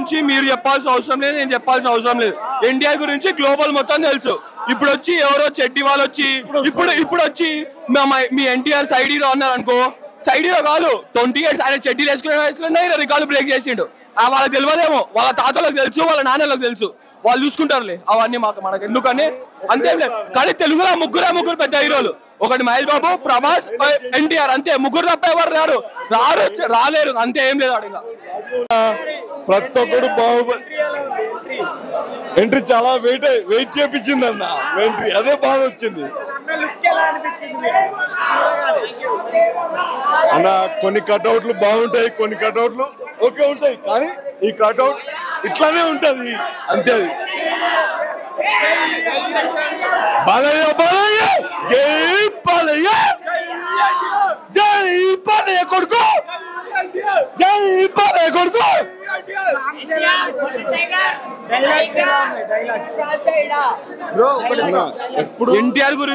గురించి మీరు చెప్పాల్సిన అవసరం లేదు నేను చెప్పాల్సిన అవసరం లేదు ఎన్టీఆర్ గురించి గ్లోబల్ మొత్తం తెలుసు ఇప్పుడు వచ్చి ఎవరో చెడ్డి వాళ్ళు వచ్చి ఇప్పుడు ఇప్పుడు వచ్చి మా- మా- మీ ఎన్టీఆర్ సైడ్ హీరో అన్నారు అనుకో సైడ్ హీరో కాదు ట్వంటీ ఇయర్స్ ఆయన చెడ్డీలు వేసుకునే వయసులోనే ఆయన రికార్డు బ్రేక్ చేసిండు ఆ వాళ్ళకి తెలియదేమో వాళ్ళ తాతలకు తెలుసు వాళ్ళ నాన్నలకు తెలుసు వాళ్ళు చూసుకుంటారులే అవన్నీ మాకు మనకు ఎందుకని అంతేం లేదు కానీ తెలుగులో ముగ్గురే ముగ్గురు పెద్ద హీరోలు ఒకటి మహేష్ బాబు ప్రభాస్ ఎన్టీఆర్ అంతే ముగ్గురు తప్ప ఎవరు రారు రారు రాలేరు అంతే ఏం లేదు అడిగా ప్రతి ఒక్కడు బాహుబలి ఎంట్రీ చాలా వెయిట్ వెయిట్ చేపించింది అన్న ఎంట్రీ అదే బాగా వచ్చింది అన్న కొన్ని కట్అవుట్లు బాగుంటాయి కొన్ని కట్అవుట్లు ఓకే ఉంటాయి కానీ ఈ కట్అవుట్ ఇట్లానే ఉంటది అంతే అది బాలయ్య బాలయ్య జై బాలయ్య జై బాలయ్య కొడుకు జై బాలయ్య కొడుకు డైలాగ్స్ అన్న, ఎప్పుడు ఎన్టీఆర్ గురించి